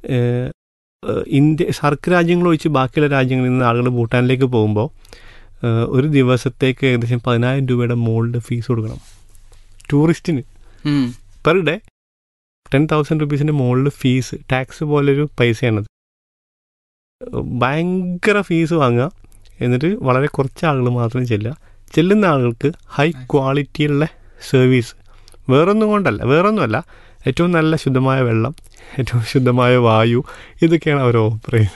ഏഹ്, ഏഹ്, India സർക്ക് രാജ്യങ്ങൾ ഒഴിച്ച് ബാക്കിയുള്ള രാജ്യങ്ങളിൽ നിന്ന് ആളുകൾ ഭൂട്ടാനിലേക്ക് പോകുമ്പോൾ ഏഹ്, ഒരു ദിവസത്തേക്ക് ഏകദേശം പതിനായിരം രൂപയുടെ മുകളിൽ ഫീസ് കൊടുക്കണം ടൂറിസ്റ്റിന് ഉം. പെർ ഡേ ടെൻ തൗസൻഡ് റുപ്പീസിൻ്റെ മുകളിൽ ഫീസ് ടാക്സ് പോലൊരു പൈസയാണത് ഭയങ്കര ഫീസ് വാങ്ങുക എന്നിട്ട് വളരെ കുറച്ച് ആളുകൾ മാത്രം ചെല്ലുക ചെല്ലുന്ന ആളുകൾക്ക് ഹൈ ക്വാളിറ്റിയുള്ള സർവീസ് വേറൊന്നും കൊണ്ടല്ല വേറൊന്നുമല്ല ഏറ്റവും നല്ല ശുദ്ധമായ വെള്ളം ഏറ്റവും ശുദ്ധമായ വായു ഇതൊക്കെയാണ് അവർ ഓഫർ ചെയ്യുന്നത്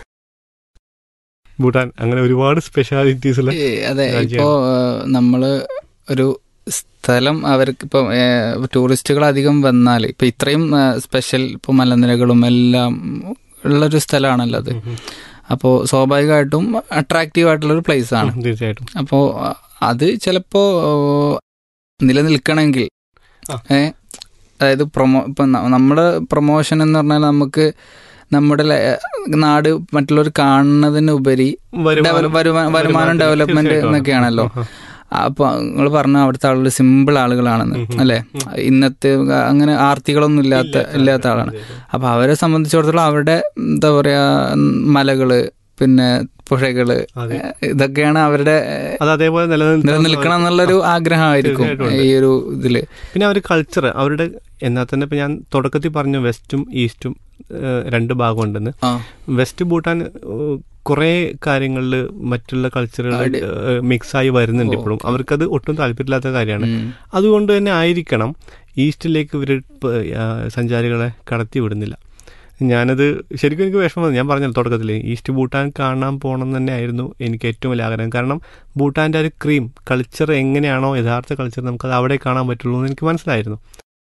ഭൂട്ടാൻ അങ്ങനെ ഒരുപാട് സ്പെഷ്യാലിറ്റീസുള്ള ഏ, അതെ രാജ്യമാണ്. ഇപ്പോ ഏഹ്, നമ്മള് ഒരു സ്ഥലം അവർക്ക് ഇപ്പൊ ടൂറിസ്റ്റുകൾ അധികം വന്നാൽ ഇപ്പൊ ഇത്രയും ഏഹ്, സ്പെഷ്യൽ ഇപ്പൊ മലനിരകളും എല്ലാം ഉള്ളൊരു സ്ഥലമാണല്ലോ അത് അപ്പോൾ സ്വാഭാവികമായിട്ടും അട്രാക്റ്റീവ് ആയിട്ടുള്ള ഒരു പ്ലേസ് ആണ് തീർച്ചയായിട്ടും അപ്പോൾ അത് ചിലപ്പോ ഏഹ്, നിലനിൽക്കണമെങ്കിൽ ആ. ഏ അതായത് പ്രൊമോ ഇപ്പൊ ന- നമ്മുടെ പ്രൊമോഷൻ എന്ന് പറഞ്ഞാൽ നമുക്ക് നമ്മുടെ ല- നാട് മറ്റുള്ളവർ കാണുന്നതിനുപരി ഡെവലപ്പ് വരുമാനം വരുമാനം ഡെവലപ്മെന്റ് തീർച്ചയായിട്ടും. എന്നൊക്കെയാണല്ലോ ആ, ആ. അപ്പൊ നിങ്ങൾ പറഞ്ഞ അവിടുത്തെ ആളുകൾ സിമ്പിൾ ആളുകളാണെന്ന് ഉം, ഉം. അല്ലെ ഉം. ഇന്നത്തെ അങ്ങനെ ആർത്തികളൊന്നും ഇല്ലാത്ത ഇല്ലാത്ത ആളാണ് അപ്പൊ അവരെ സംബന്ധിച്ചിടത്തോളം അവരുടെ എന്താ പറയാ മലകള് പിന്നെ പുഴകള് അതെ. ഇതൊക്കെയാണ് അവരുടെ അത് അതേപോലെ നിലനിൽക്കണം നിലനിൽക്കണം എന്നുള്ളൊരു ആഗ്രഹമായിരിക്കും തീർച്ചയായിട്ടും ഈ ഒരു ഇതില് പിന്നെ അവർ കൾച്ചർ അവരുടെ എന്നാൽ തന്നെ ഇപ്പം ഞാൻ തുടക്കത്തിൽ പറഞ്ഞു വെസ്റ്റും ഈസ്റ്റും ഏഹ്, രണ്ട് ഭാഗമുണ്ടെന്ന് ആ വെസ്റ്റ് ഭൂട്ടാൻ ഏഹ്, കുറേ കാര്യങ്ങളിൽ മറ്റുള്ള കൾച്ചറുകൾ അടി- മിക്സായി വരുന്നുണ്ട് ഓ, ഇപ്പോഴും ഓക്കെ. അവർക്കത് ഒട്ടും താല്പര്യമില്ലാത്ത കാര്യമാണ് ഉം. അതുകൊണ്ട് തന്നെ ആയിരിക്കണം ഈസ്റ്റിലേക്ക് ഇവർ സഞ്ചാരികളെ കടത്തി വിടുന്നില്ല ഞാനത് ശരിക്കും എനിക്ക് വിഷമം വന്നു. ഞാൻ പറഞ്ഞല്ലോ തുടക്കത്തിൽ ഈസ്റ്റ് ഭൂട്ടാൻ കാണാൻ പോകണം തന്നെ ആയിരുന്നു എനിക്ക് ഏറ്റവും വലിയ ആഗ്രഹം കാരണം ഭൂട്ടാൻ്റെ ഒരു ക്രീം കൾച്ചർ എങ്ങനെയാണോ യഥാർത്ഥ കൾച്ചർ നമുക്കത് അവിടെ കാണാൻ പറ്റുള്ളൂ എന്ന് എനിക്ക് മനസ്സിലായിരുന്നു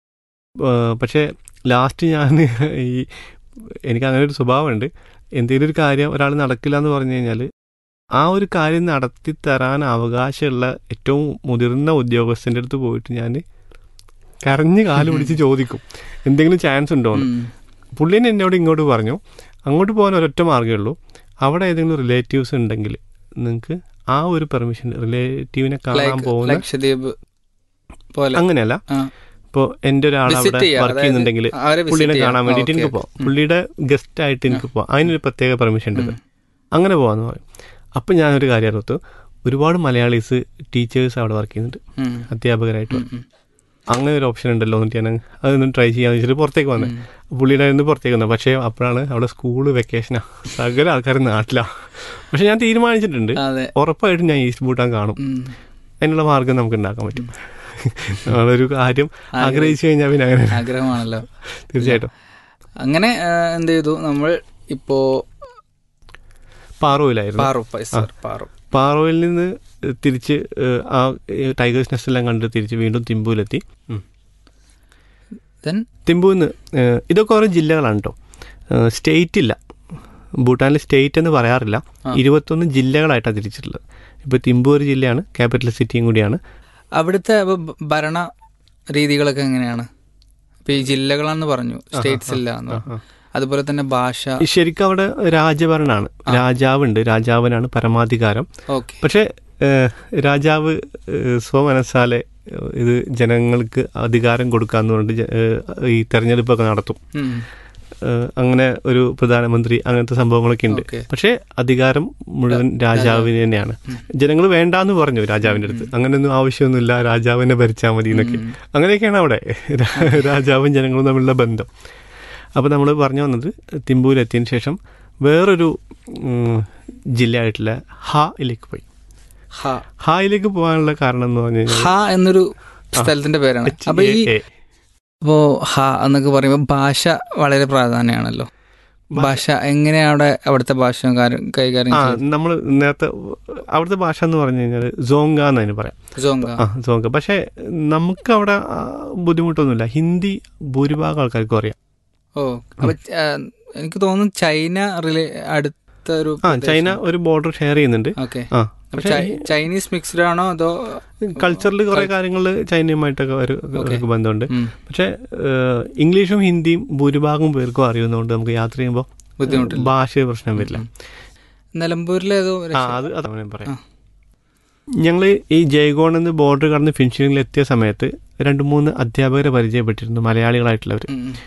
ഏഹ് പക്ഷേ ലാസ്റ്റ് ഞാൻ ഈ എനിക്ക് അങ്ങനെ ഒരു സ്വഭാവമുണ്ട് എന്തെങ്കിലും ഒരു കാര്യം ഒരാൾ നടക്കില്ല എന്ന് പറഞ്ഞു കഴിഞ്ഞാൽ ആ ഒരു കാര്യം നടത്തി തരാൻ അവകാശമുള്ള ഏറ്റവും മുതിർന്ന ഉദ്യോഗസ്ഥൻ്റെ അടുത്ത് പോയിട്ട് ഞാൻ കരഞ്ഞ് കാല് പിടിച്ച് ചോദിക്കും എന്തെങ്കിലും ചാൻസ് ഉണ്ടോ എന്ന് ഉം. പുള്ളിനെ എന്നോട് ഇങ്ങോട്ട് പറഞ്ഞു അങ്ങോട്ട് പോകാൻ ഒരൊറ്റ മാർഗ്ഗമേ ഉള്ളൂ അവിടെ ഏതെങ്കിലും റിലേറ്റീവ്സ് ഉണ്ടെങ്കിൽ നിങ്ങൾക്ക് ആ ഒരു പെർമിഷൻ റിലേറ്റീവിനെ കാണാൻ Like പോകുന്ന ലക്ഷദ്വീപ് പോലെ അങ്ങനെയല്ല ആ. ഇപ്പോൾ എൻ്റെ ഒരാൾ Visit അവിടെ ചെയ്യാം. വർക്ക് അതായത് ചെയ്യുന്നുണ്ടെങ്കിൽ അവരെ visit പുള്ളിനെ ചെയ്യാം. കാണാൻ ആ, വേണ്ടിയിട്ട് okay, എനിക്ക് okay. പോവാം ഉം. പുള്ളിയുടെ ഗസ്റ്റ് ആയിട്ട് എനിക്ക് പോവാം അതിനൊരു പ്രത്യേക പെർമിഷൻ ഉണ്ട് ഉം. അങ്ങനെ പോവാന്ന് പറയും അപ്പം ഞാനൊരു കാര്യം അറിയത്തു ഒരുപാട് മലയാളീസ് ടീച്ചേഴ്സ് അവിടെ വർക്ക് ചെയ്യുന്നുണ്ട് ഉം. അധ്യാപകരായിട്ട് ഉം, ഉം. അങ്ങനെ ഒരു ഓപ്ഷൻ ഉണ്ടല്ലോ എന്നിട്ട് ഞാൻ അതൊന്ന് ട്രൈ ചെയ്യാന്ന് വെച്ചിട്ട് പുറത്തേക്ക് വന്നത് ഉം. പുള്ളിയുടെ നിന്ന് പുറത്തേക്ക് വന്നത് പക്ഷേ അപ്പോഴാണ് അവിടെ സ്കൂള് വെക്കേഷനാ സകല ആൾക്കാർ നാട്ടിലാ പക്ഷെ ഞാൻ തീരുമാനിച്ചിട്ടുണ്ട് അതെ ഉറപ്പായിട്ടും ഞാൻ ഈസ്റ്റ് ഭൂട്ടാൻ കാണും ഉം. അതിനുള്ള മാർഗം നമുക്ക് ഉണ്ടാക്കാൻ പറ്റും നമ്മളൊരു കാര്യം ആഗ്രഹിച്ചു കഴിഞ്ഞാൽ പിന്നെ അങ്ങനെ ആഗ്രഹമാണല്ലോ തീർച്ചയായിട്ടും അങ്ങനെ ആ, എന്ത് ചെയ്തു നമ്മൾ ഇപ്പോ പാറോയിലായിരുന്നു പാറു പൈസ പാറു പാറോയിൽ നിന്ന് തിരിച്ച് ഏഹ്, ആ ടൈഗേഴ്സ് നെസ്റ്റ് എല്ലാം കണ്ട് തിരിച്ച് വീണ്ടും തിമ്പൂലെത്തി ദെൻ തിമ്പുവിൽ നിന്ന് ഏഹ്, ഇതൊക്കെ ഓരോ ജില്ലകളാണ് കേട്ടോ സ്റ്റേറ്റ് ഇല്ല ഭൂട്ടാനിൽ സ്റ്റേറ്റ് എന്ന് പറയാറില്ല ആ. ഇരുപത്തൊന്ന് ജില്ലകളായിട്ടാണ് തിരിച്ചിട്ടുള്ളത് ഇപ്പോൾ തിമ്പു ഒരു ജില്ലയാണ് ക്യാപിറ്റൽ സിറ്റിയും കൂടിയാണ് അവിടുത്തെ അപ്പൊ ഭ- ഭരണ രീതികളൊക്കെ എങ്ങനെയാണ് ഇപ്പൊ ഈ ജില്ലകളാന്ന് പറഞ്ഞു സ്റ്റേറ്റ്സ് ഇല്ല എന്ന് പറഞ്ഞു. അതുപോലെ തന്നെ ഭാഷ ശരിക്കും അവിടെ രാജഭരണമാണ് രാജാവുണ്ട് രാജാവിനാണ് പരമാധികാരം ഓക്കെ പക്ഷേ ഏഹ്, രാജാവ് ഏഹ്, സ്വമനസ്സാലെ ഏഹ്, ഇത് ജനങ്ങൾക്ക് അധികാരം കൊടുക്കാന്ന് പറഞ്ഞിട്ട് ജ- ഏഹ്, ഈ തെരഞ്ഞെടുപ്പൊക്കെ നടത്തും ഏഹ്, അങ്ങനെ ഒരു പ്രധാനമന്ത്രി അങ്ങനത്തെ സംഭവങ്ങളൊക്കെ ഉണ്ട് ഓക്കെ പക്ഷേ അധികാരം മുഴുവൻ രാജാവിന് തന്നെയാണ് ജനങ്ങൾ വേണ്ടാന്ന് പറഞ്ഞു രാജാവിൻ്റെ അടുത്ത് അങ്ങനെയൊന്നും ആവശ്യമൊന്നുമില്ല രാജാവിനെ ഭരിച്ചാൽ മതി എന്നൊക്കെ അങ്ങനെയൊക്കെയാണ് അവിടെ രാ- രാജാവും ജനങ്ങളും തമ്മിലുള്ള ബന്ധം അപ്പോൾ നമ്മൾ പറഞ്ഞു വന്നത് തിമ്പൂരെത്തിയതിന് ശേഷം വേറൊരു ഉം, ജില്ലയായിട്ടുള്ള ഹായിലേക്ക് പോയി ഹ ഹായിലേക്ക് പോകാനുള്ള കാരണം എന്ന് പറഞ്ഞു കഴിഞ്ഞാൽ ഹ എന്നൊരു സ്ഥലത്തിന്റെ പേരാണ് അപ്പൊ ഈ HAA. ഇപ്പോ ഹ എന്നൊക്കെ പറയുമ്പോൾ ഭാഷ വളരെ പ്രാധാന്യമാണല്ലോ ഭാഷ എങ്ങനെയാ അവിടെ അവിടുത്തെ ഭാഷ കാര്യം- കൈകാര്യം ആ ചെയ്യുന്നത് നമ്മൾ നേരത്തെ അവിടുത്തെ ഭാഷ എന്ന് പറഞ്ഞു കഴിഞ്ഞാൽ സോങ്ക എന്ന് അതിന് പറയാം സോങ്ക ആ സോങ്ക പക്ഷേ നമുക്ക് അവിടെ ആ, ബുദ്ധിമുട്ടൊന്നുമില്ല ഹിന്ദി ഭൂരിഭാഗം ആൾക്കാർക്കും അറിയാം ഓ അപ്പൊ ച- ആ, എനിക്ക് തോന്നുന്നു ചൈന റിലേ അടുത്ത ഒരു ആ ചൈന ഒരു ബോർഡർ ഷെയർ ചെയ്യുന്നുണ്ട് ഓക്കെ ആ അപ്പൊ പക്ഷേ ചൈ- ചൈനീസ് മിക്സ്ഡ് ആണോ അതോ കൾച്ചറിൽ കുറെ കാര്യങ്ങൾ ചൈനയുമായിട്ടൊക്കെ ഒരു Okay. ഒരു ബന്ധമുണ്ട് ഉം, പക്ഷേ ഏഹ്, ഇംഗ്ലീഷും ഹിന്ദിയും ഭൂരിഭാഗം പേർക്കും അറിയുന്നതുകൊണ്ട് നമുക്ക് യാത്ര ചെയ്യുമ്പോൾ ബുദ്ധിമുട്ടില്ല ഭാഷ പ്രശ്നം വരില്ല നിലമ്പൂരിലേതോ ആ അത് അതാണ് ഞാൻ പറയാം ആ. ഞങ്ങൾ ഈ ജയ്ഗോൺ എന്ന് ബോർഡർ കടന്ന് ഫിനിഷിംഗിൽ എത്തിയ സമയത്ത് രണ്ട് മൂന്ന് അധ്യാപകരെ പരിചയപ്പെട്ടിരുന്നു മലയാളികളായിട്ടുള്ളവർ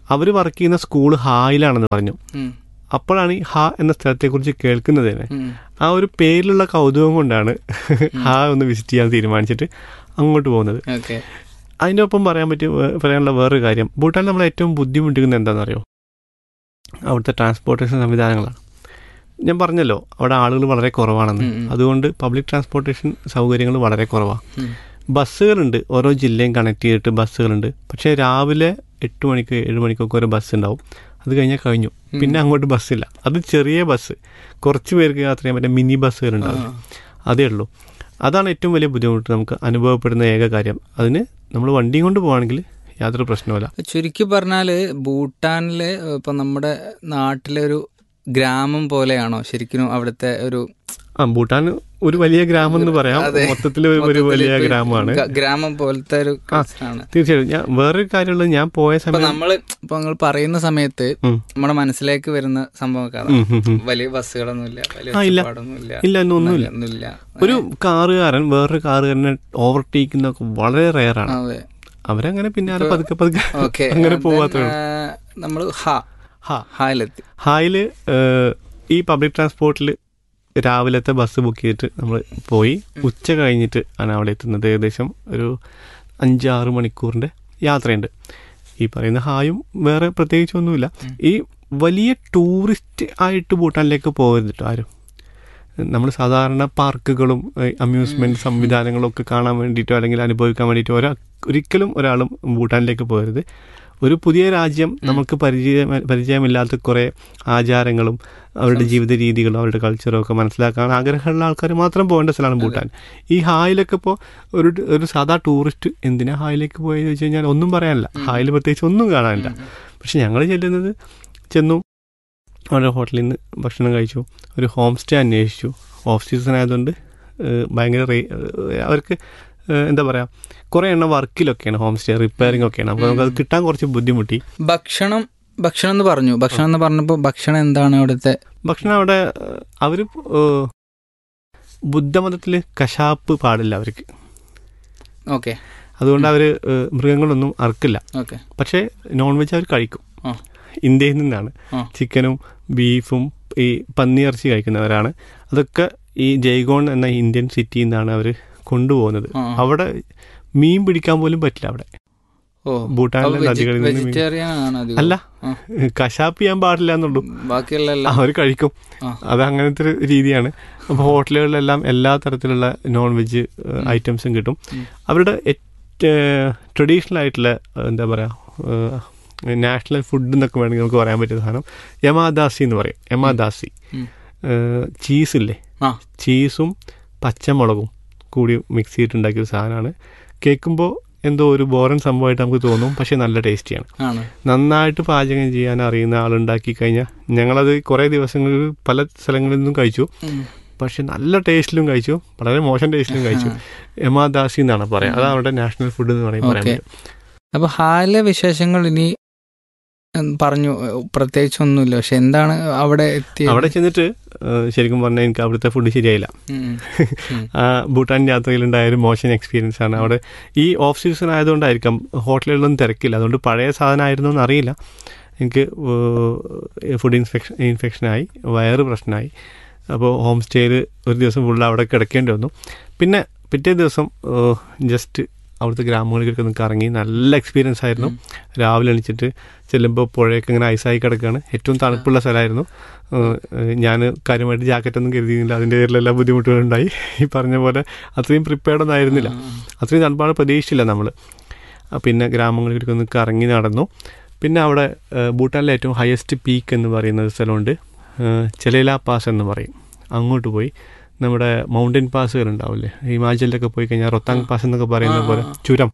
അവർ വർക്ക് ചെയ്യുന്ന സ്കൂൾ ഹായിലാണെന്ന് പറഞ്ഞു ഉം. അപ്പോഴാണ് ഈ ഹ എന്ന സ്ഥലത്തെക്കുറിച്ച് കേൾക്കുന്നത് തന്നെ ഉം. ആ ഒരു പേരിലുള്ള കൗതുകം കൊണ്ടാണ് ഹ ഒന്ന് വിസിറ്റ് ചെയ്യാൻ തീരുമാനിച്ചിട്ട് അങ്ങോട്ട് പോകുന്നത് ഓക്കെ അതിൻ്റെ ഒപ്പം പറയാൻ പറ്റിയ വേ- പറയാനുള്ള വേറൊരു കാര്യം ഭൂട്ടാൻ നമ്മൾ ഏറ്റവും ബുദ്ധിമുട്ടിക്കുന്നത് എന്താണെന്നറിയോ അവിടുത്തെ ട്രാൻസ്പോർട്ടേഷൻ സംവിധാനങ്ങളാണ് ഞാൻ പറഞ്ഞല്ലോ അവിടെ ആളുകൾ വളരെ കുറവാണെന്ന് ഉം, ഉം. അതുകൊണ്ട് പബ്ലിക് ട്രാൻസ്പോർട്ടേഷൻ സൗകര്യങ്ങൾ വളരെ കുറവാണ് ഉം. ബസ്സുകളുണ്ട് ഓരോ ജില്ലയും കണക്ട് ചെയ്തിട്ട് ബസ്സുകളുണ്ട് പക്ഷേ രാവിലെ എട്ട് മണിക്ക് ഏഴ് മണിക്കൊക്കെ ഒരു ബസ് ഉണ്ടാവും അത് കഴിഞ്ഞാൽ കഴിഞ്ഞു പിന്നെ അങ്ങോട്ട് ബസ്സില്ല അത് ചെറിയ ബസ് കുറച്ച് പേർക്ക് യാത്ര ചെയ്യാൻ പറ്റിയ മിനി ബസ്സുകളുണ്ടാവും ആ. അതേ ഉള്ളൂ അതാണ് ഏറ്റവും വലിയ ബുദ്ധിമുട്ട് നമുക്ക് അനുഭവപ്പെടുന്ന ഏക കാര്യം അതിന് നമ്മൾ വണ്ടിയും കൊണ്ട് പോവാണെങ്കിൽ യാതൊരു പ്രശ്നവുമില്ല ചുരുക്കി പറഞ്ഞാല് ഭൂട്ടാനിലെ ഇപ്പൊ നമ്മുടെ നാട്ടിലെ ഒരു ഗ്രാമം പോലെയാണോ ശരിക്കും അവിടുത്തെ ഒരു ആ ഭൂട്ടാൻ ഒരു വലിയ ഗ്രാമം എന്ന് പറയാം അതെ. മൊത്തത്തിൽ ഒരു ഒരു വലിയ മൊത്തത്തില് ഗ്രാമമാണ് ഗ- ഗ്രാമം പോലത്തെ ഒരു ആണ് തീർച്ചയായും ഞാൻ വേറൊരു കാര്യമുള്ളത് ഞാൻ പോയ ഇപ്പൊ സമയം നമ്മള് ഇപ്പൊ നിങ്ങൾ പറയുന്ന സമയത്ത് ഉം. നമ്മുടെ മനസ്സിലേക്ക് വരുന്ന സംഭവം ഉം, ഉം, ഉം. വലിയ ബസ്സുകളൊന്നുമില്ല വലിയ ആ, ഇല്ല. ഒച്ചപ്പാടൊന്നുമില്ല ഇല്ല ഇല്ല, ഒന്നുമില്ല ഒന്നുമില്ല ഒരു കാറുകാരൻ വേറൊരു കാറുകാരനെ ഓവർടേക്ക് ചെയ്യുന്നതൊക്കെ വളരെ റെയറാണ് അതെ അവരങ്ങനെ പിന്നാലെ പതുക്കെ പതുക്കെ ഓക്കെ അങ്ങനെ പോവാത്തേ ഉള്ളൂ നമ്മൾ ഹാ ഹാ ഹായിലെത്തി ഹായില് ഏഹ്, ഈ പബ്ലിക് ട്രാൻസ്പോർട്ടിൽ രാവിലത്തെ ബസ് ബുക്ക് ചെയ്തിട്ട് നമ്മൾ പോയി ഉച്ച കഴിഞ്ഞിട്ട് ആണ് അവിടെ എത്തുന്നത് ഏകദേശം ഒരു അഞ്ചാറ് മണിക്കൂറിൻ്റെ യാത്രയുണ്ട് ഈ പറയുന്ന ഹായും വേറെ പ്രത്യേകിച്ചൊന്നുമില്ല ഈ വലിയ ടൂറിസ്റ്റ് ആയിട്ട് ഭൂട്ടാനിലേക്ക് പോകരുത് കേട്ടോ ആരും നമ്മൾ സാധാരണ പാർക്കുകളും അമ്യൂസ്മെന്റ് സംവിധാനങ്ങളും ഒക്കെ കാണാൻ വേണ്ടിയിട്ടോ അല്ലെങ്കിൽ അനുഭവിക്കാൻ വേണ്ടിയിട്ടോ ഒരാ ഒരിക്കലും ഒരാളും ഭൂട്ടാനിലേക്ക് പോകരുത് ഒരു പുതിയ രാജ്യം നമുക്ക് പരിചയം പരിചയമില്ലാത്ത കുറേ ആചാരങ്ങളും അവരുടെ ജീവിത രീതികളും അവരുടെ കൾച്ചറും ഒക്കെ മനസ്സിലാക്കാൻ ആഗ്രഹമുള്ള ആൾക്കാർ മാത്രം പോകേണ്ട സ്ഥലമാണ് ഭൂട്ടാൻ ഈ ഹായിലൊക്കെ ഇപ്പോൾ ഒരു ഒരു സാധാ ടൂറിസ്റ്റ് എന്തിനാ ഹായിലേക്ക് പോയെന്ന് വെച്ച് കഴിഞ്ഞാൽ ഒന്നും പറയാനില്ല ഹായിൽ പ്രത്യേകിച്ച് ഒന്നും കാണാനില്ല പക്ഷെ ഞങ്ങൾ ചെല്ലുന്നത് ചെന്നു അവിടെ ഹോട്ടലിൽ നിന്ന് ഭക്ഷണം കഴിച്ചു ഒരു ഹോം സ്റ്റേ അന്വേഷിച്ചു ഓഫ് സീസൺ ആയതുകൊണ്ട് ഏഹ്, ഭയങ്കര റേ ഏഹ്, അവർക്ക് ഏഹ്, എന്താ പറയുക കുറേ എണ്ണം വർക്കിലൊക്കെയാണ് ഹോം സ്റ്റേ റിപ്പയറിംഗ് ഒക്കെയാണ് അപ്പോൾ നമുക്കത് കിട്ടാൻ കുറച്ച് ബുദ്ധിമുട്ടി ഭക്ഷണം ഭക്ഷണം എന്ന് പറഞ്ഞു ഭക്ഷണം എന്ന് പറഞ്ഞപ്പോൾ ഭക്ഷണം എന്താണ് അവിടുത്തെ ഭക്ഷണം അവിടെ അവർ ബുദ്ധമതത്തിൽ കശാപ്പ് പാടില്ല അവർക്ക് ഓക്കെ അതുകൊണ്ട് അവർ മൃഗങ്ങളൊന്നും അറക്കില്ല ഓക്കെ പക്ഷേ നോൺ വെജ് അവർ കഴിക്കും ആ. ഇന്ത്യയിൽ നിന്നാണ് ആ. ചിക്കനും ബീഫും ഈ പന്നിയിറച്ചി കഴിക്കുന്നവരാണ് അതൊക്കെ ഈ ജയ്ഗോൺ എന്ന ഇന്ത്യൻ സിറ്റിയിൽ നിന്നാണ് അവർ കൊണ്ടുപോകുന്നത് ആ. അവിടെ മീൻ പിടിക്കാൻ പോലും പറ്റില്ല അവിടെ ഓ ഭൂട്ടാനിലെ നദികളിൽ നിന്ന് മീൻ- വെജിറ്റേറിയൻ ആണ് അധികം. അല്ല ആ. കശാപ്പ് ചെയ്യാൻ പാടില്ല എന്നുള്ളൂ ബാക്കിയുള്ള എല്ലാം അവർ കഴിക്കും ആ. അത് അങ്ങനത്തെ ഒരു രീതിയാണ് അപ്പോൾ ഹോട്ടലുകളിലെല്ലാം എല്ലാ തരത്തിലുള്ള നോൺ വെജ് ഐറ്റംസും കിട്ടും ഉം. അവരുടെ ട്രഡീഷണൽ ആയിട്ടുള്ള ഏഹ്, എന്താ പറയുക നാഷണൽ ഫുഡ് എന്നൊക്കെ വേണമെങ്കിൽ നമുക്ക് പറയാൻ പറ്റിയ സാധനം യമാദാസി എന്ന് പറയും യമാദാസി ഉം. ചീസ് ഇല്ലേ ആ ചീസും പച്ചമുളകും കൂടി മിക്സ് ചെയ്തിട്ടുണ്ടാക്കിയ ഒരു സാധനമാണ് കേൾക്കുമ്പോൾ എന്തോ ഒരു ബോറൻ സംഭവമായിട്ട് നമുക്ക് തോന്നും പക്ഷേ നല്ല ടേസ്റ്റിയാണ് ആണ് നന്നായിട്ട് പാചകം ചെയ്യാൻ അറിയുന്ന ആളുണ്ടാക്കി കഴിഞ്ഞാൽ ഞങ്ങളത് കുറേ ദിവസങ്ങളിൽ പല സ്ഥലങ്ങളിൽ നിന്നും കഴിച്ചു ഉം. പക്ഷെ നല്ല ടേസ്റ്റിലും കഴിച്ചു വളരെ മോശം ടേസ്റ്റിലും കഴിച്ചു എമാദാസി എന്നാണ് പറയാം അതാണ് അവരുടെ നാഷണൽ ഫുഡ് എന്ന് പറയും പറയാൻ ഓക്കെ. പറ്റും അപ്പൊ ഹാലിലെ വിശേഷങ്ങൾ ഇനി ഉം, പറഞ്ഞു പ്രത്യേകിച്ച് ഒന്നുമില്ല പക്ഷെ എന്താണ് അവിടെ എത്തി അവിടെ ചെന്നിട്ട് ഏഹ്, ശരിക്കും പറഞ്ഞാൽ എനിക്ക് അവിടുത്തെ ഫുഡ് ശരിയായില്ല ആ ഭൂട്ടാൻ യാത്രയിലുണ്ടായ ഒരു മോശം എക്സ്പീരിയൻസ് ആണ് അവിടെ ഈ ഓഫ് സീസൺ ആയതുകൊണ്ടായിരിക്കാം ഹോട്ടലുകളിലൊന്നും തിരക്കില്ല അതുകൊണ്ട് പഴയ സാധനമായിരുന്നോ എന്നറിയില്ല എനിക്ക് ഫുഡ് ഇൻഫെക്ഷൻ ഇൻഫെക്ഷനായി വയറ് പ്രശ്നമായി അപ്പോൾ ഹോം സ്റ്റേയിൽ ഒരു ദിവസം ഫുള്ള് അവിടെ കിടക്കേണ്ടി വന്നു പിന്നെ പിറ്റേ ദിവസം ജസ്റ്റ് അവിടുത്തെ ഗ്രാമങ്ങളിലേക്ക് ഒന്ന് കറങ്ങി നല്ല എക്സ്പീരിയൻസ് ആയിരുന്നു രാവിലെ എണീച്ചിട്ട് ചെല്ലുമ്പോൾ പുഴയൊക്കെ ഇങ്ങനെ ഐസായി കിടക്കുകയാണ് ഏറ്റവും തണുപ്പുള്ള സ്ഥലമായിരുന്നു ഞാൻ കാര്യമായിട്ട് ജാക്കറ്റൊന്നും കരുതിയിരുന്നില്ല അതിൻ്റെ പേരിലെല്ലാം ബുദ്ധിമുട്ടുകളുണ്ടായി ഈ പറഞ്ഞ പോലെ അത്രയും പ്രിപ്പയർഡ് ഒന്നും ആയിരുന്നില്ല അത്രയും തണുപ്പാണ് പ്രതീക്ഷിച്ചില്ല നമ്മൾ പിന്നെ ഗ്രാമങ്ങളിലേക്ക് ഒന്ന് കറങ്ങി നടന്നു പിന്നെ അവിടെ ഏഹ്, ഭൂട്ടാനിലെ ഏറ്റവും ഹയസ്റ്റ് പീക്ക് എന്ന് പറയുന്ന ഒരു സ്ഥലമുണ്ട് ഏഹ്, ചെലേല പാസ് എന്ന് പറയും അങ്ങോട്ട് പോയി നമ്മുടെ മൗണ്ടൻ പാസുകൾ ഉണ്ടാവില്ലേ ഹിമാചലിലൊക്കെ പോയി കഴിഞ്ഞാൽ റൊത്താങ് പാസ് എന്നൊക്കെ പറയുന്ന ആ, പോലെ ആ. ചുരം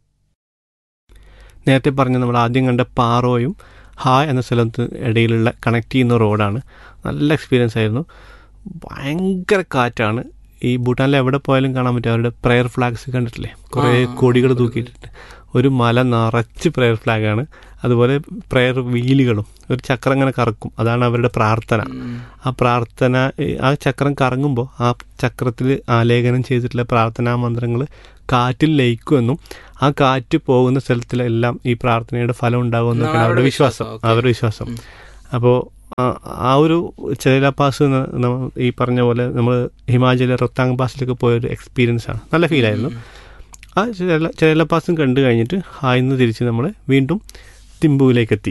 നേരത്തെ പറഞ്ഞ നമ്മൾ ആദ്യം കണ്ട പാറോയും ഹായ് എന്ന സ്ഥലത്ത് ഇടയിലുള്ള കണക്ട് ചെയ്യുന്ന റോഡാണ് നല്ല എക്സ്പീരിയൻസ് ആയിരുന്നു ഭയങ്കര കാറ്റാണ് ഈ ഭൂട്ടാനിൽ എവിടെ പോയാലും കാണാൻ പറ്റും അവരുടെ പ്രെയർ ഫ്ലാഗ്സ് കണ്ടിട്ടില്ലേ കുറേ ആ, കൊടികൾ തൂക്കിയിട്ടുണ്ട് ഒരു മല നിറച്ച് പ്രെയർ ഫ്ലാഗാണ് അതുപോലെ പ്രെയർ വീലുകളും ഒരു ചക്രം ഇങ്ങനെ കറക്കും അതാണ് അവരുടെ പ്രാർത്ഥന ആ പ്രാർത്ഥന ഏ, ആ ചക്രം കറങ്ങുമ്പോൾ ആ ചക്രത്തിൽ ആലേഖനം ചെയ്തിട്ടുള്ള പ്രാർത്ഥനാ മന്ത്രങ്ങൾ കാറ്റിൽ ലയിക്കുമെന്നും ആ കാറ്റ് പോകുന്ന സ്ഥലത്തിലെല്ലാം ഈ പ്രാർത്ഥനയുടെ ഫലം ഉണ്ടാകുമെന്നൊക്കെയാണ് അവരുടെ അവരുടെ വിശ്വാസം വിശ്വാസം, ഓക്കേ. അവരുടെ വിശ്വാസം അപ്പോൾ ആ ഒരു ചെറിയ പാസ് ഈ പറഞ്ഞ പോലെ നമ്മൾ ഹിമാചലിലെ റൊത്താങ് പാസിലൊക്കെ പോയ ഒരു എക്സ്പീരിയൻസ് ആണ് നല്ല ഫീലായിരുന്നു ആ ചെറിയ ചെറിയ പാസും കണ്ടു കഴിഞ്ഞിട്ട് ആയിന്ന് തിരിച്ച് നമ്മൾ വീണ്ടും തിമ്പുവിലേക്ക് എത്തി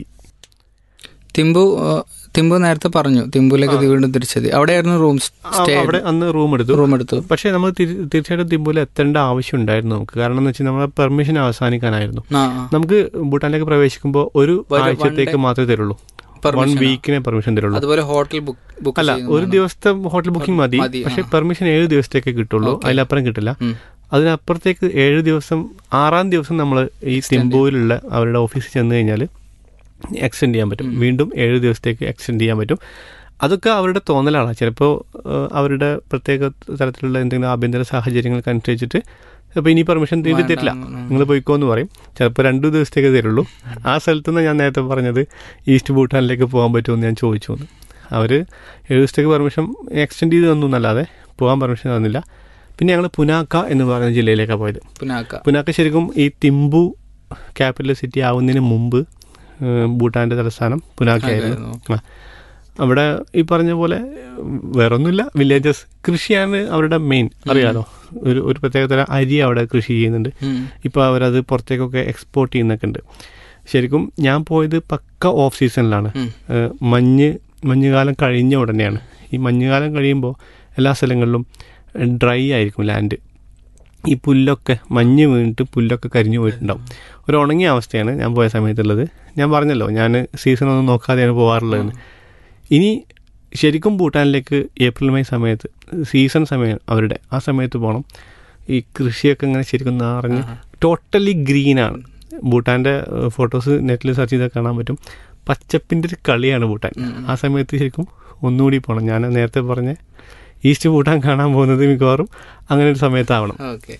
തിമ്പു ആ, തിമ്പു നേരത്തെ പറഞ്ഞു തിമ്പുലേക്ക് വീണ്ടും തിരിച്ചെത്തി അവിടെയായിരുന്നു റൂം ആ, സ്റ്റേ അവിടെ അന്ന് റൂം എടുത്തു റൂം എടുത്തു പക്ഷേ നമ്മൾ തിരി- തീർച്ചയായിട്ടും തിമ്പുവിൽ എത്തേണ്ട ആവശ്യം ഉണ്ടായിരുന്നു നമുക്ക് കാരണം എന്ന് വെച്ചാൽ നമ്മളെ പെർമിഷൻ അവസാനിക്കാനായിരുന്നു ആ ആ. നമുക്ക് ഭൂട്ടാനിലേക്ക് പ്രവേശിക്കുമ്പോൾ ഒരു ഒരു ആഴ്ചത്തേക്ക് മാത്രമേ തരുള്ളൂ വൺ Permission ആ. വീക്കിനെ പെർമിഷൻ തരുള്ളൂ അതുപോലെ ഹോട്ടൽ ബുക്ക് ബുക്ക് അല്ല ഒരു ദിവസത്തെ ഹോട്ടൽ ബുക്കിംഗ് മതി മതി, പക്ഷെ ആ. പെർമിഷൻ ഏഴ് ദിവസത്തേക്ക് കിട്ടുള്ളൂ Okay. അതിലപ്പുറം കിട്ടില്ല ഉം. അതിനപ്പുറത്തേക്ക് ഏഴ് ദിവസം ആറാം ദിവസം നമ്മൾ ഈ തിമ്പൂരിലുള്ള അവരുടെ ഓഫീസിൽ ചെന്ന് കഴിഞ്ഞാൽ എക്സ്റ്റെൻഡ് ചെയ്യാൻ പറ്റും വീണ്ടും ഏഴ് ദിവസത്തേക്ക് എക്സ്റ്റെൻഡ് ചെയ്യാൻ പറ്റും അതൊക്കെ അവരുടെ തോന്നലാണ് ചിലപ്പോൾ അവരുടെ പ്രത്യേക തരത്തിലുള്ള എന്തെങ്കിലും ആഭ്യന്തര സാഹചര്യങ്ങൾക്ക് അനുസരിച്ചിട്ട് ചിലപ്പോൾ ഇനി പെർമിഷൻ തീണ്ടി തരില്ല നിങ്ങൾ പോയിക്കോ എന്ന് പറയും ചിലപ്പോൾ രണ്ടു ദിവസത്തേക്ക് തരുള്ളൂ ആ സ്ഥലത്ത് നിന്ന് ഞാൻ നേരത്തെ പറഞ്ഞത് ഈസ്റ്റ് ഭൂട്ടാനിലേക്ക് പോകാൻ പറ്റുമെന്ന് ഞാൻ ചോദിച്ചു എന്ന് അവർ ഏഴ് ദിവസത്തേക്ക് പെർമിഷൻ എക്സ്റ്റെൻഡ് ചെയ്ത് തന്നു എന്നല്ലാതെ പോകാൻ പെർമിഷൻ തന്നില്ല പിന്നെ ഞങ്ങൾ പുനാക്ക എന്ന് പറയുന്ന ജില്ലയിലേക്കാണ് പോയത് പുനാക്ക പുനാക്ക ശരിക്കും ഈ തിമ്പു ക്യാപിറ്റൽ സിറ്റി ആവുന്നതിന് മുമ്പ് ഏഹ്, ഭൂട്ടാന്റെ തലസ്ഥാനം പുനാക്കയായിരുന്നു ആ. അവിടെ ഈ പറഞ്ഞ പോലെ വേറൊന്നുമില്ല വില്ലേജസ് കൃഷിയാണ് അവരുടെ മെയിൻ അറിയാലോ ഒരു ഒരു പ്രത്യേക തരം അരി അവിടെ കൃഷി ചെയ്യുന്നുണ്ട് ഉം. ഇപ്പോൾ അവരത് പുറത്തേക്കൊക്കെ എക്സ്പോർട്ട് ചെയ്യുന്നൊക്കെ ഉണ്ട് ശരിക്കും ഞാൻ പോയത് പക്ക ഓഫ് സീസണിലാണ് ഉം. ഏഹ് മഞ്ഞ് മഞ്ഞുകാലം കഴിഞ്ഞ ഉടനെയാണ് ഈ മഞ്ഞുകാലം കഴിയുമ്പോൾ എല്ലാ സ്ഥലങ്ങളിലും ഡ്രൈ ആയിരിക്കും ലാൻഡ് ഈ പുല്ലൊക്കെ മഞ്ഞ് വീണിട്ട് പുല്ലൊക്കെ കരിഞ്ഞു പോയിട്ടുണ്ടാവും ഒരു ഉണങ്ങിയ അവസ്ഥയാണ് ഞാൻ പോയ സമയത്തുള്ളത് ഞാൻ പറഞ്ഞല്ലോ ഞാൻ സീസൺ ഒന്നും നോക്കാതെയാണ് പോകാറുള്ളതെന്ന് ഇനി ശരിക്കും ഭൂട്ടാനിലേക്ക് ഏപ്രിൽ മെയ് സമയത്ത് സീസൺ സമയം അവരുടെ ആ സമയത്ത് പോകണം ഈ കൃഷിയൊക്കെ ഇങ്ങനെ ശരിക്കും നിറഞ്ഞ് ടോട്ടലി ഗ്രീനാണ് ഭൂട്ടാൻ്റെ ഫോട്ടോസ് നെറ്റിൽ സെർച്ച് ചെയ്താൽ കാണാൻ പറ്റും പച്ചപ്പിൻ്റെ ഒരു കളിയാണ് ഭൂട്ടാൻ ആ സമയത്ത് ശരിക്കും ഒന്നുകൂടി പോകണം ഞാൻ നേരത്തെ പറഞ്ഞ ഈസ്റ്റ് ഭൂട്ടാൻ കാണാൻ പോകുന്നത് മിക്കവാറും അങ്ങനെ ഒരു സമയത്താവണം ഓക്കെ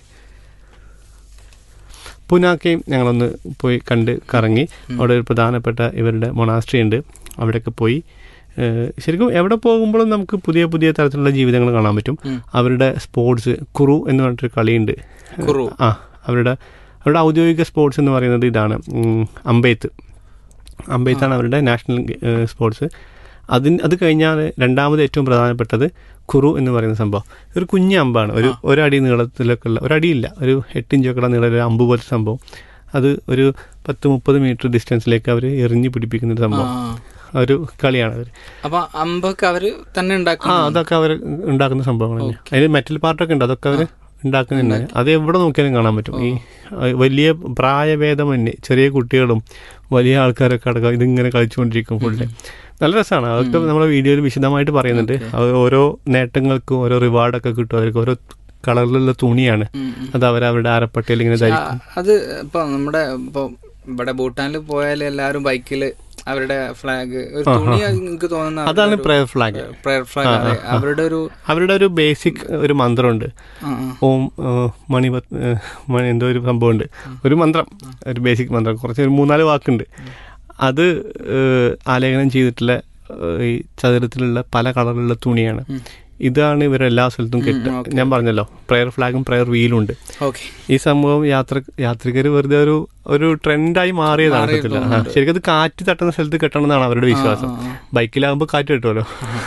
പുനാക്കയും ഞങ്ങളൊന്ന് പോയി കണ്ട് കറങ്ങി അവിടെ ഒരു പ്രധാനപ്പെട്ട ഇവരുടെ മൊണാസ്ട്രി ഉണ്ട് അവിടെയൊക്കെ പോയി ഏഹ് ശരിക്കും എവിടെ പോകുമ്പോഴും നമുക്ക് പുതിയ പുതിയ തരത്തിലുള്ള ജീവിതങ്ങൾ കാണാൻ പറ്റും ഉം. അവരുടെ സ്പോർട്സ് കുറു എന്ന് പറഞ്ഞിട്ടൊരു കളിയുണ്ട് കുറു. ആ അവരുടെ അവരുടെ ഔദ്യോഗിക സ്പോർട്സ് എന്ന് പറയുന്നത് ഇതാണ് ഉം, അമ്പെയ്ത്ത് അമ്പെയ്ത്താണ് അവരുടെ നാഷണൽ ഏഹ്, സ്പോർട്സ് അതിന് അത് കഴിഞ്ഞാൽ രണ്ടാമത് ഏറ്റവും പ്രധാനപ്പെട്ടത് ഖുറു എന്ന് പറയുന്ന സംഭവം ഒരു കുഞ്ഞ് അമ്പാണ് ഒരു ഒരടി നീളത്തിലൊക്കെ ഉള്ള ഒരടിയില്ല ഒരു എട്ട് ഇഞ്ചൊക്കെ നീളം ഒരു അമ്പ് പോലത്തെ സംഭവം അത് ഒരു പത്ത് മുപ്പത് മീറ്റർ ഡിസ്റ്റൻസിലേക്ക് അവർ എറിഞ്ഞു പിടിപ്പിക്കുന്ന ഒരു സംഭവം ഒരു കളിയാണ് അവർ അപ്പൊ അമ്പൊക്കെ അവര് തന്നെ ആ ഉണ്ടാക്കും അതൊക്കെ അവർ ഉണ്ടാക്കുന്ന സംഭവങ്ങൾ തന്നെ അതിന് മെറ്റൽ പാർട്ടൊക്കെ ഉണ്ട് അതൊക്കെ അവർ ഉണ്ടാക്കുന്നുണ്ട് അത് എവിടെ നോക്കിയാലും കാണാൻ പറ്റും ഈ അഹ് വലിയ പ്രായഭേദമന്യേ ചെറിയ കുട്ടികളും വലിയ ആൾക്കാരൊക്കെ അടക്കം ഇതിങ്ങനെ കളിച്ചുകൊണ്ടിരിക്കും ഫുള്ള് നല്ല രസമാണ് അതൊക്കെ നമ്മുടെ വീഡിയോയിൽ വിശദമായിട്ട് പറയുന്നുണ്ട് അത് ഓരോ നേട്ടങ്ങൾക്കും ഓരോ റിവാർഡൊക്കെ കിട്ടും അവർക്ക് ഓരോ കളറിലുള്ള തുണിയാണ് ഉം, ഉം. അത് അവർ അവരുടെ അരപ്പട്ടയിൽ ഇങ്ങനെ ധരിക്കും ആ, അത് ഇപ്പൊ നമ്മുടെ ഇപ്പൊ ഇവിടെ ഭൂട്ടാനിൽ പോയാൽ എല്ലാരും ബൈക്കില് അവരുടെ ഫ്ലാഗ് ഒരു തുണി എനിക്ക് തോന്നുന്ന അതാണ് പ്രയർ ഫ്ലാഗ് പ്രയർ ഫ്ലാഗ് അതെ അവരുടെ ഒരു അവരുടെ ഒരു ബേസിക് ഒരു മന്ത്രമുണ്ട് ആ, ആ. ഓം ഏഹ്, മണിപത് ഏഹ്, മണി എന്തോ ഒരു സംഭവമുണ്ട് ഒരു മന്ത്രം ഒരു ബേസിക് മന്ത്രം കുറച്ച് ഒരു മൂന്നാല് വാക്കുണ്ട് അത് ഏഹ്, ആലേഖനം ചെയ്തിട്ടുള്ള ഏഹ്, ഈ ചതുരത്തിലുള്ള പല കളറിലുള്ള തുണിയാണ് ഇതാണ് ഇവർ എല്ലാ സ്ഥലത്തും കെട്ടുക ഞാൻ പറഞ്ഞല്ലോ പ്രയർ ഫ്ലാഗും പ്രയർ വീലും ഉണ്ട് ഓക്കെ ഈ സംഭവം യാത്ര യാത്രികർ വെറുതെ ഒരു ഒരു ട്രെൻഡായി മാറിയതാണ് സത്യത്തിൽ ആ, ശരിക്കും അത് കാറ്റ് തട്ടുന്ന സ്ഥലത്ത് കെട്ടണം എന്നാണ് അവരുടെ വിശ്വാസം ബൈക്കിലാകുമ്പോൾ കാറ്റ് കിട്ടുമല്ലോ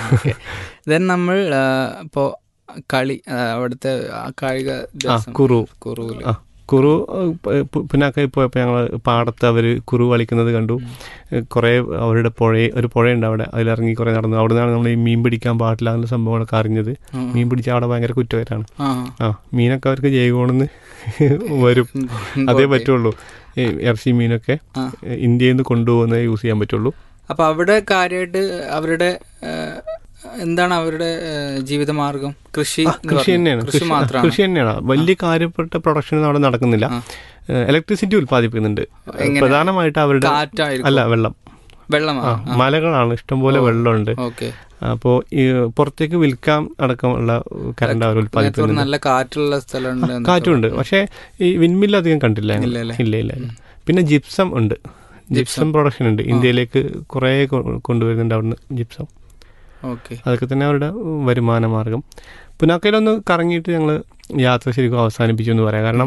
ദെൻ നമ്മൾ ആ, ഇപ്പോ കളി ആ, അവിടുത്തെ ആ കായിക ആ ദിവസം കുറു കുറൂല് ആ കുറു പുനാക്കായി പോയപ്പോൾ ഞങ്ങൾ പാടത്ത് അവർ കുറു കളിക്കുന്നത് കണ്ടു കുറേ അവരുടെ പുഴ ഒരു പുഴയുണ്ട് അവിടെ അതിലിറങ്ങി കുറേ നടന്നു അവിടെ നിന്നാണ് നമ്മൾ ഈ മീൻ പിടിക്കാൻ പാടില്ല എന്നുള്ള സംഭവങ്ങളൊക്കെ അറിഞ്ഞത് മീൻ പിടിച്ചാൽ അവിടെ ഭയങ്കര കുറ്റകരമാണ് ആ ആ മീനൊക്കെ അവർക്ക് ജൈവോണെന്ന് വരും അതേ പറ്റുള്ളൂ ഈ ഇറച്ചി മീനൊക്കെ ആ. ഇന്ത്യയിൽ നിന്ന് കൊണ്ടുപോകുന്നത് യൂസ് ചെയ്യാൻ പറ്റുള്ളൂ അപ്പൊ അവിടെ കാര്യമായിട്ട് അവരുടെ ആ, എന്താണ് അവരുടെ ആ, ജീവിതമാർഗം കൃഷി എന്ന് കൃഷി പറഞ്ഞു. തന്നെയാണ് കൃഷി കൃഷി മാത്രമാണ് കൃഷി തന്നെയാണ് വലിയ കാര്യപ്പെട്ട പ്രൊഡക്ഷൻ അവിടെ നടക്കുന്നില്ല ഇലക്ട്രിസിറ്റി ഉൽപ്പാദിപ്പിക്കുന്നുണ്ട് എങ്ങനെ? പ്രധാനമായിട്ട് അവരുടെ കാറ്റായിരിക്കും അല്ല വെള്ളം ആ, വെള്ളമാണ് മലകളാണ് ഇഷ്ടംപോലെ വെള്ളമുണ്ട് ഓക്കെ അപ്പോൾ ഈ പുറത്തേക്ക് വിൽക്കാൻ അടക്കമുള്ള കറണ്ട് അവർ ഉൽപ്പാദിപ്പിക്കുന്നുണ്ട് നല്ല കാറ്റുള്ള സ്ഥലമുണ്ട് എന്നൊക്കെ കാറ്റുണ്ട് പക്ഷേ ഈ വിൻമില്ല് അധികം കണ്ടില്ല ഞങ്ങൾ. ഇല്ല അല്ലേ? ഇല്ല ഇല്ല ഇല്ല. പിന്നെ ജിപ്സം ഉണ്ട് ജിപ്സം പ്രൊഡക്ഷൻ ഉണ്ട് ഇന്ത്യയിലേക്ക് കുറേ കൊ- കൊണ്ടുവരുന്നുണ്ട് അവിടുന്ന് ജിപ്സം ഓക്കെ അതൊക്കെ തന്നെ അവരുടെ വരുമാന മാർഗം പുനാക്കയിലൊന്ന് കറങ്ങിയിട്ട് ഞങ്ങൾ യാത്ര ശരിക്കും അവസാനിപ്പിച്ചു എന്ന് പറയാം കാരണം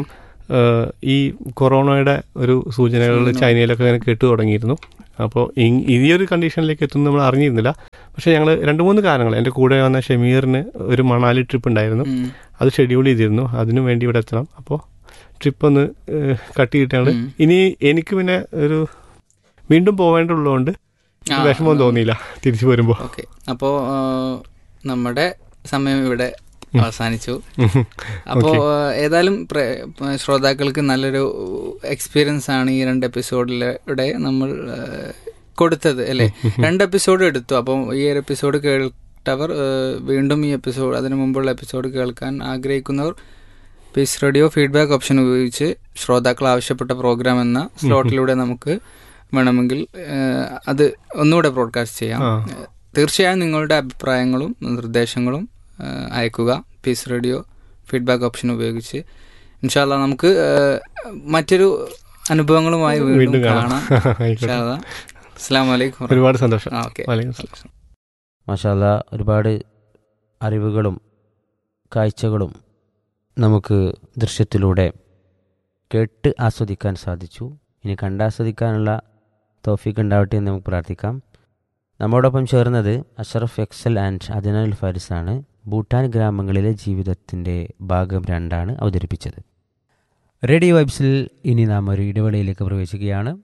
ഏഹ്, ഈ കൊറോണയുടെ ഒരു സൂചനകൾ ചൈനയിലൊക്കെ ഇങ്ങനെ കേട്ടു തുടങ്ങിയിരുന്നു അപ്പോൾ ഈ ഒരു കണ്ടീഷനിലേക്ക് എത്തുന്നു നമ്മൾ അറിഞ്ഞിരുന്നില്ല പക്ഷേ ഞങ്ങൾ രണ്ട് മൂന്ന് കാരണങ്ങൾ എൻ്റെ കൂടെ വന്ന ഷമീറിന് ഒരു മണാലി ട്രിപ്പ് ഉണ്ടായിരുന്നു ഉം. അത് ഷെഡ്യൂൾ ചെയ്തിരുന്നു അതിനു വേണ്ടി ഇവിടെ എത്തണം അപ്പോൾ ട്രിപ്പ് ഒന്ന് ഏഹ്, കട്ട് ചെയ്തിട്ടാണ് ഉം. ഇനി എനിക്ക് പിന്നെ ഒരു വീണ്ടും പോവേണ്ടതുള്ളതുകൊണ്ട് ആ, വിഷമം തോന്നിയില്ല തിരിച്ചു വരുമ്പോൾ ഓക്കെ അപ്പോ ആ, നമ്മുടെ സമയം ഇവിടെ അവസാനിച്ചു അപ്പോൾ ഏതായാലും പ്ര- ശ്രോതാക്കൾക്ക് നല്ലൊരു എക്സ്പീരിയൻസ് ആണ് ഈ രണ്ട് എപ്പിസോഡിലൂടെ നമ്മൾ ആ, കൊടുത്തത് അല്ലേ രണ്ട് എപ്പിസോഡ് എടുത്തു അപ്പോൾ ഈ ഒരു എപ്പിസോഡ് കേട്ടവർ ആ, വീണ്ടും ഈ എപ്പിസോഡ് അതിനു മുമ്പുള്ള എപ്പിസോഡ് കേൾക്കാൻ ആഗ്രഹിക്കുന്നവർ പീസ് റേഡിയോ ഫീഡ്ബാക്ക് ഓപ്ഷൻ ഉപയോഗിച്ച് ശ്രോതാക്കൾ ആവശ്യപ്പെട്ട പ്രോഗ്രാം എന്ന സ്ലോട്ടിലൂടെ നമുക്ക് വേണമെങ്കിൽ ആ, അത് ഒന്നുകൂടെ ബ്രോഡ്കാസ്റ്റ് ചെയ്യാം ആ. തീർച്ചയായും നിങ്ങളുടെ അഭിപ്രായങ്ങളും നിർദ്ദേശങ്ങളും ആ, അയക്കുക പീസ് റേഡിയോ ഫീഡ്ബാക്ക് ഓപ്ഷൻ ഉപയോഗിച്ച് ഇൻഷാല്ല നമുക്ക് ആ, മറ്റൊരു അനുഭവങ്ങളുമായി വീണ്ടും വീണ്ടും കാണാം. കാണാം ആയിക്കോട്ടെ. അസ്സാം വലൈക്കും ഒരുപാട് സന്തോഷം ആ ഓക്കെ വലൈക്കും സലാം. മാഷാല്ല ഒരുപാട് അറിവുകളും കാഴ്ചകളും നമുക്ക് ദൃശ്യത്തിലൂടെ കേട്ട് ആസ്വദിക്കാൻ സാധിച്ചു ഇനി കണ്ടാസ്വദിക്കാനുള്ള തോഫിക്ക് ഉണ്ടാവട്ടെ എന്ന് നമുക്ക് പ്രാർത്ഥിക്കാം നമ്മോടൊപ്പം ചേർന്നത് അഷറഫ് എക്സൽ ആൻഡ് അദനൽ ഫാരിസാണ് ഭൂട്ടാൻ ഗ്രാമങ്ങളിലെ ജീവിതത്തിൻ്റെ ഭാഗം രണ്ടാണ് അവതരിപ്പിച്ചത് റേഡിയോ വൈബ്സിൽ ഇനി നാം ഒരു ഇടവേളയിലേക്ക് പ്രവേശിക്കുകയാണ്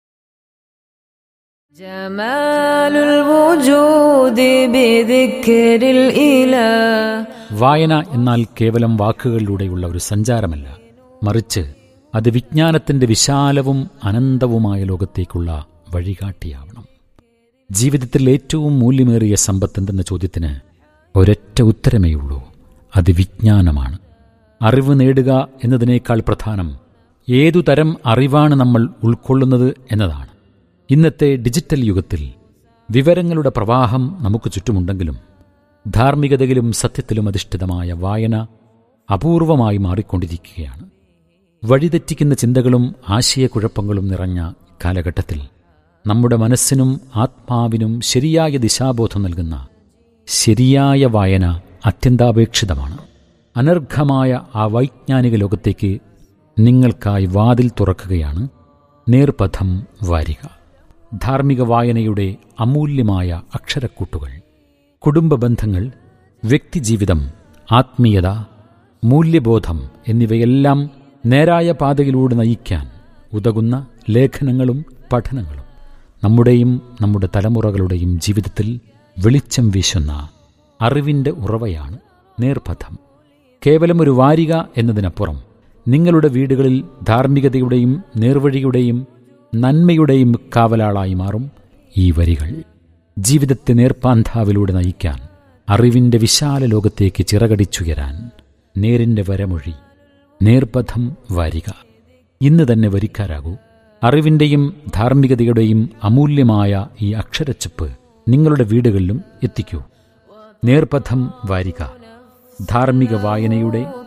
جمال الوجود بذكر الإله വായന എന്നാൽ കേവലം വാക്കുകളിലൂടെയുള്ള ഒരു സഞ്ചാരമല്ല മറിച്ച് അത് വിജ്ഞാനത്തിന്റെ വിശാലവും അനന്തവുമായ ലോകത്തേക്കുള്ള വഴികാട്ടിയാവണം ജീവിതത്തിൽ ഏറ്റവും മൂല്യമേറിയ സമ്പത്ത് എന്തെന്ന ചോദ്യത്തിന് ഒരൊറ്റ ഉത്തരമേയുള്ളൂ അത് വിജ്ഞാനമാണ് അറിവ് നേടുക എന്നതിനേക്കാൾ പ്രധാനം ഏതു തരം അറിവാണ് നമ്മൾ ഉൾക്കൊള്ളുന്നത് എന്നതാണ് ഇന്നത്തെ ഡിജിറ്റൽ യുഗത്തിൽ വിവരങ്ങളുടെ പ്രവാഹം നമുക്ക് ചുറ്റുമുണ്ടെങ്കിലും ധാർമ്മികതയിലും സത്യത്തിലും അധിഷ്ഠിതമായ വായന അപൂർവമായി മാറിക്കൊണ്ടിരിക്കുകയാണ് വഴിതെറ്റിക്കുന്ന ചിന്തകളും ആശയക്കുഴപ്പങ്ങളും നിറഞ്ഞ കാലഘട്ടത്തിൽ നമ്മുടെ മനസ്സിനും ആത്മാവിനും ശരിയായ ദിശാബോധം നൽകുന്ന ശരിയായ വായന അത്യന്താപേക്ഷിതമാണ് അനർഘമായ ആ വൈജ്ഞാനിക ലോകത്തേക്ക് നിങ്ങൾക്കായി വാതിൽ തുറക്കുകയാണ് നേർപഥം വാരിക ധാർമ്മിക വായനയുടെ അമൂല്യമായ അക്ഷരക്കൂട്ടുകൾ കുടുംബ ബന്ധങ്ങൾ വ്യക്തിജീവിതം ആത്മീയത മൂല്യബോധം എന്നിവയെല്ലാം നേരായ പാതയിലൂടെ നയിക്കാൻ ഉതകുന്ന ലേഖനങ്ങളും പഠനങ്ങളും നമ്മുടെയും നമ്മുടെ തലമുറകളുടെയും ജീവിതത്തിൽ വെളിച്ചം വീശുന്ന അറിവിൻ്റെ ഉറവയാണ് നേർപഥം കേവലം ഒരു വാരിക എന്നതിനപ്പുറം നിങ്ങളുടെ വീടുകളിൽ ധാർമ്മികതയുടെയും നേർവഴിയുടെയും നന്മയുടെയും കാവലാളായി മാറും ഈ വരികൾ ജീവിതത്തെ നേർപ്പാന്താവിലൂടെ നയിക്കാൻ അറിവിന്റെ വിശാല ലോകത്തേക്ക് ചിറകടിച്ചുയരാൻ നേരിന്റെ വരമൊഴി നേർപഥം വാരിക ഇന്ന് തന്നെ വരിക്കാരാകൂ അറിവിന്റെയും ധാർമ്മികതയുടെയും അമൂല്യമായ ഈ അക്ഷരച്ചപ്പ് നിങ്ങളുടെ വീടുകളിലും എത്തിക്കൂ നേർപഥം വാരിക ധാർമ്മിക വായനയുടെ